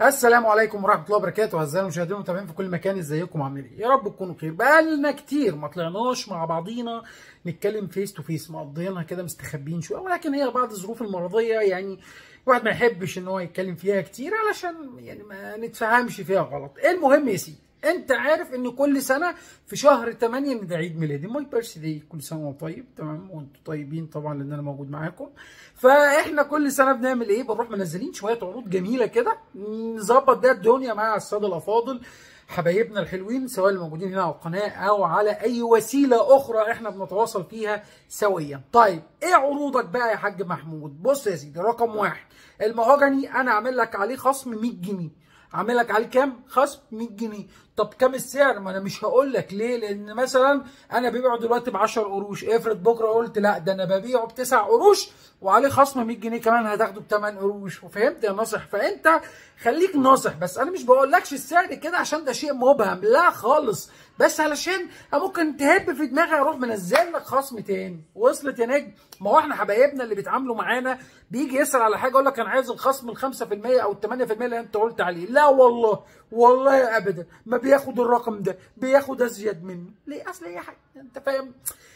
السلام عليكم ورحمه الله وبركاته اعزائي المشاهدين والمتابعين في كل مكان ازيكم عاملين ايه يا رب تكونوا بخير بقالنا كتير ما طلعناش مع بعضينا نتكلم فيس تو فيس مقضيينها كده مستخبين شويه ولكن هي بعض الظروف المرضيه يعني الواحد ما يحبش ان هو يتكلم فيها كتير علشان يعني ما نتفهمش فيها غلط المهم يا سيدي انت عارف ان كل سنه في شهر 8 ان ده عيد ميلادي ماي بيرث داي كل سنه وانت طيب تمام وانتم طيبين طبعا لان انا موجود معاكم فاحنا كل سنه بنعمل ايه بنروح منزلين شويه عروض جميله كده نظبط ده الدنيا مع الساده الافاضل حبايبنا الحلوين سواء اللي موجودين هنا على القناه او على اي وسيله اخرى احنا بنتواصل فيها سويا. طيب ايه عروضك بقى يا حاج محمود؟ بص يا سيدي رقم واحد المهوجني انا عامل لك عليه خصم 100 جنيه. عامل لك عليه كام؟ خصم 100 جنيه. طب كام السعر؟ ما انا مش هقول لك ليه؟ لان مثلا انا ببيعه دلوقتي ب 10 قروش، افرض بكره قلت لا ده انا ببيعه ب 9 قروش وعليه خصم 100 جنيه كمان هتاخده ب 8 قروش، وفهمت يا ناصح؟ فانت خليك ناصح بس انا مش بقولكش السعر كده عشان ده شيء مبهم، لا خالص، بس علشان ممكن تهب في دماغي اروح منزل لك خصم تاني، وصلت يا نجم؟ ما هو احنا حبايبنا اللي بيتعاملوا معانا بيجي يسال على حاجه يقول لك انا عايز الخصم ال 5% او ال 8% اللي انت قلت عليه، لا والله والله ابدا ما بياخد الرقم ده بياخد ازيد منه ليه اصل هي حاجه انت فاهم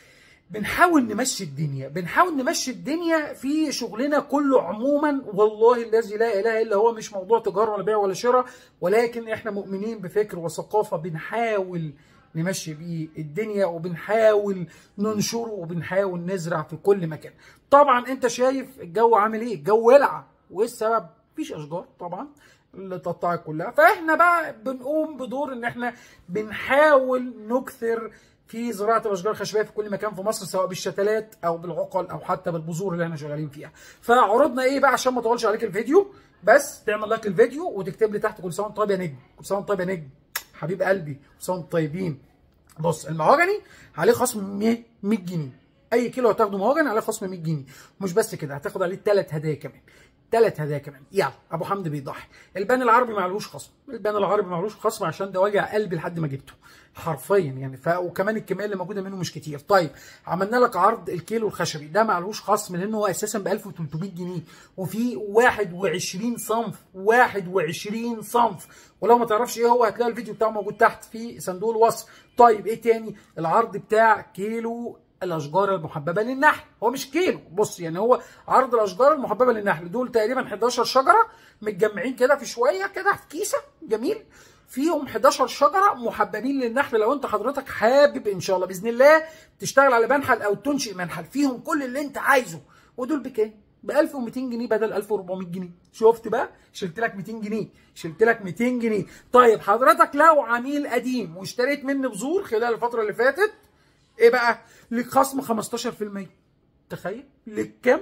بنحاول نمشي الدنيا بنحاول نمشي الدنيا في شغلنا كله عموما والله الذي لا اله الا هو مش موضوع تجاره ولا بيع ولا شراء ولكن احنا مؤمنين بفكر وثقافه بنحاول نمشي بيه الدنيا وبنحاول ننشره وبنحاول نزرع في كل مكان طبعا انت شايف الجو عامل ايه الجو ولع وايه السبب مفيش اشجار طبعا اللي تقطعت كلها فاحنا بقى بنقوم بدور ان احنا بنحاول نكثر في زراعه الاشجار الخشبيه في كل مكان في مصر سواء بالشتلات او بالعقل او حتى بالبذور اللي احنا شغالين فيها فعرضنا ايه بقى عشان ما اطولش عليك الفيديو بس تعمل لايك للفيديو وتكتب لي تحت كل سنه وانت طيب يا نجم كل سنه وانت طيب يا نجم حبيب قلبي كل سنه وانتم طيبين بص المهوجني عليه خصم 100 جنيه اي كيلو هتاخده مهوجني عليه خصم 100 جنيه مش بس كده هتاخد عليه ثلاث هدايا كمان ثلاث هدايا كمان يلا ابو حمد بيضحي البان العربي معلوش خصم البان العربي معلوش خصم عشان ده وجع قلبي لحد ما جبته حرفيا يعني ف... وكمان الكميه اللي موجوده منه مش كتير طيب عملنا لك عرض الكيلو الخشبي ده معلوش خصم لانه هو اساسا ب 1300 جنيه وفي 21 صنف 21 صنف ولو ما تعرفش ايه هو هتلاقي الفيديو بتاعه موجود تحت في صندوق الوصف طيب ايه تاني العرض بتاع كيلو الاشجار المحببه للنحل هو مش كيلو بص يعني هو عرض الاشجار المحببه للنحل دول تقريبا 11 شجره متجمعين كده في شويه كده في كيسه جميل فيهم 11 شجره محببين للنحل لو انت حضرتك حابب ان شاء الله باذن الله تشتغل على منحل او تنشئ منحل فيهم كل اللي انت عايزه ودول بكام؟ ب 1200 جنيه بدل 1400 جنيه شفت بقى شلت لك 200 جنيه شلت لك 200 جنيه طيب حضرتك لو عميل قديم واشتريت مني بذور خلال الفتره اللي فاتت ايه بقى ليك خصم 15% تخيل ليك كام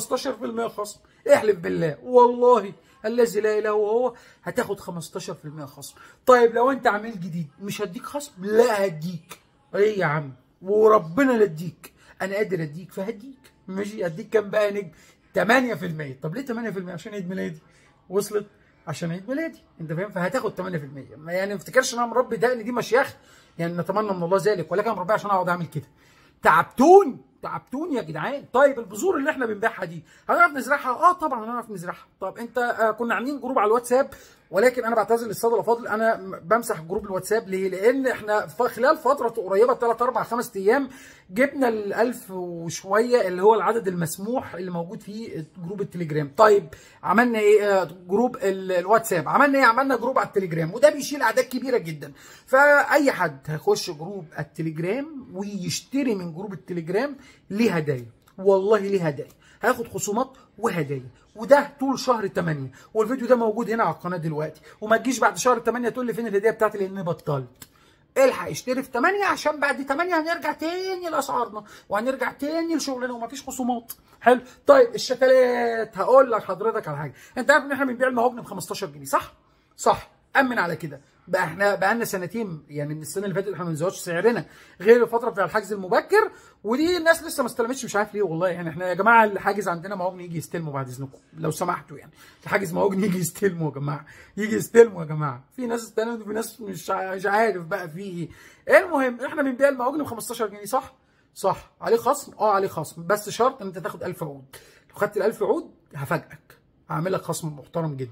15% خصم احلف بالله والله الذي لا اله الا هو هتاخد 15% خصم طيب لو انت عميل جديد مش هديك خصم لا هديك ايه يا عم وربنا لا اديك انا قادر اديك فهديك ماشي اديك كام بقى يا نجم 8% طب ليه 8% عشان عيد ميلادي وصلت عشان عيد ميلادي انت فاهم فهتاخد 8% يعني ما افتكرش ان انا مربي دقن دي مشيخ يعني نتمنى من الله ذلك ولكن انا مربي عشان اقعد اعمل كده تعبتوني تعبتوني يا جدعان طيب البذور اللي احنا بنبيعها دي هنعرف نزرعها اه طبعا هنعرف نزرعها طب انت آه كنا عاملين جروب على الواتساب ولكن انا بعتذر للساده الافاضل انا بمسح جروب الواتساب ليه؟ لان احنا خلال فتره قريبه 3 4 5 ايام جبنا ال 1000 وشويه اللي هو العدد المسموح اللي موجود في جروب التليجرام. طيب عملنا ايه؟ جروب الواتساب، عملنا ايه؟ عملنا جروب على التليجرام وده بيشيل اعداد كبيره جدا. فاي حد هيخش جروب التليجرام ويشتري من جروب التليجرام ليه هدايا. والله ليه هدايا. هياخد خصومات وهدايا وده طول شهر 8 والفيديو ده موجود هنا على القناه دلوقتي وما تجيش بعد شهر 8 تقول لي فين الهديه بتاعتي لان بطلت الحق اشتري في 8 عشان بعد 8 هنرجع تاني لاسعارنا وهنرجع تاني لشغلنا ومفيش خصومات حلو طيب الشتلات هقول لك حضرتك على حاجه انت عارف ان احنا بنبيع المهوجن ب 15 جنيه صح صح امن على كده بقى احنا بقى لنا سنتين يعني من السنه اللي فاتت احنا ما بنزودش سعرنا غير الفتره بتاع الحجز المبكر ودي الناس لسه ما استلمتش مش عارف ليه والله يعني احنا يا جماعه الحاجز عندنا مهوجن يجي يستلموا بعد اذنكم لو سمحتوا يعني الحاجز مهوجن يجي يستلموا يا جماعه يجي يستلموا يا جماعه في ناس استلمت وفي ناس مش مش عارف بقى في ايه المهم احنا بنبيع المهوجن ب 15 جنيه صح صح عليه خصم اه عليه خصم بس شرط ان انت تاخد 1000 عود لو خدت ال 1000 عود هفاجئك هعمل لك خصم محترم جدا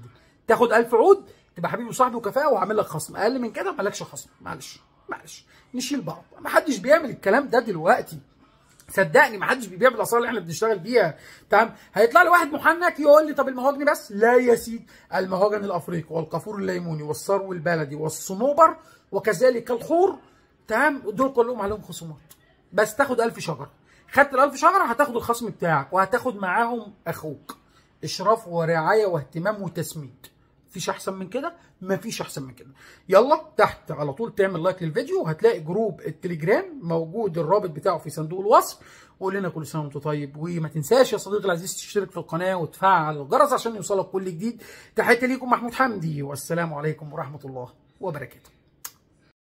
تاخد 1000 عود تبقى حبيبي وصاحبي وكفاءه وهعمل لك خصم اقل من كده مالكش خصم معلش معلش نشيل بعض ما حدش بيعمل الكلام ده دلوقتي صدقني ما حدش بيبيع بالاسعار اللي احنا بنشتغل بيها تمام هيطلع لي واحد محنك يقول لي طب المهاجني بس لا يا سيدي المهاجن الافريقي والقافور الليموني والثرو البلدي والصنوبر وكذلك الخور تمام دول كلهم عليهم خصومات بس تاخد 1000 شجره خدت ال 1000 شجره هتاخد الخصم بتاعك وهتاخد معاهم اخوك اشراف ورعايه واهتمام وتسميد مفيش احسن من كده مفيش احسن من كده يلا تحت على طول تعمل لايك للفيديو وهتلاقي جروب التليجرام موجود الرابط بتاعه في صندوق الوصف وقول لنا كل سنه وانت طيب وما تنساش يا صديقي العزيز تشترك في القناه وتفعل الجرس عشان يوصلك كل جديد تحياتي ليكم محمود حمدي والسلام عليكم ورحمه الله وبركاته